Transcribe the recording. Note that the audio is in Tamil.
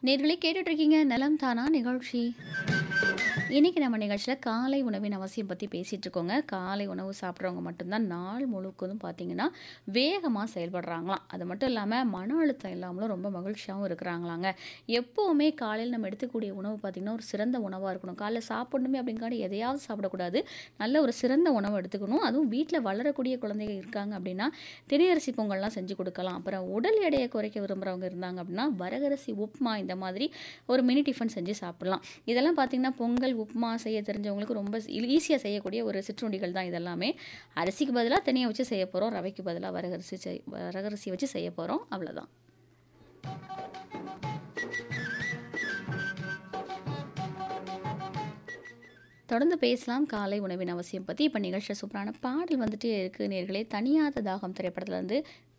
நேர்களே கேட்டுட்டு இருக்கீங்க நலம் தானா நிகழ்ச்சி இன்னைக்கு நம்ம நிகழ்ச்சியில் காலை உணவின் அவசியம் பற்றி பேசிகிட்டு இருக்கோங்க காலை உணவு சாப்பிட்றவங்க மட்டும்தான் நாள் முழுக்கதும் பார்த்தீங்கன்னா வேகமாக செயல்படுறாங்களாம் அது மட்டும் இல்லாமல் மன அழுத்தம் இல்லாமலும் ரொம்ப மகிழ்ச்சியாகவும் இருக்கிறாங்களாங்க எப்போவுமே காலையில் நம்ம எடுத்துக்கூடிய உணவு பார்த்திங்கன்னா ஒரு சிறந்த உணவாக இருக்கணும் காலைல சாப்பிடணுமே அப்படிங்காடி எதையாவது சாப்பிடக்கூடாது நல்ல ஒரு சிறந்த உணவு எடுத்துக்கணும் அதுவும் வீட்டில் வளரக்கூடிய குழந்தைங்க இருக்காங்க அப்படின்னா திணையரிசி பொங்கல்லாம் செஞ்சு கொடுக்கலாம் அப்புறம் உடல் எடையை குறைக்க விரும்புகிறவங்க இருந்தாங்க அப்படின்னா வரகரிசி உப்புமா இந்த மாதிரி ஒரு மினி டிஃபன் செஞ்சு சாப்பிடலாம் இதெல்லாம் பார்த்திங்கன்னா பொங்கல் உப்புமா செய்ய தெரிஞ்சவங்களுக்கு ரொம்ப ஈஸியாக செய்யக்கூடிய ஒரு சிற்றுண்டிகள் தான் இதெல்லாமே அரிசிக்கு பதிலாக தனியாக வச்சு செய்ய போகிறோம் ரவைக்கு பதிலாக வரகரிசி செய் வரகரிசி வச்சு செய்ய போகிறோம் அவ்வளோதான் தொடர்ந்து பேசலாம் காலை உணவின் அவசியம் பற்றி இப்போ நிகழ்ச்சியில் சூப்பரான பாடல் வந்துட்டே இருக்குது நேர்களே தனியாத தாகம் திரைப்படத்தில் வந்து